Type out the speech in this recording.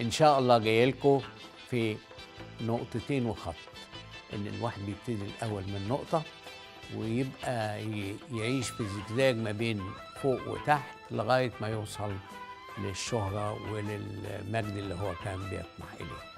ان شاء الله جاي لكم في نقطتين وخط ان الواحد بيبتدي الاول من نقطه ويبقى ي- يعيش في زجزاج ما بين فوق وتحت لغايه ما يوصل للشهره وللمجد اللي هو كان بيطمح اليه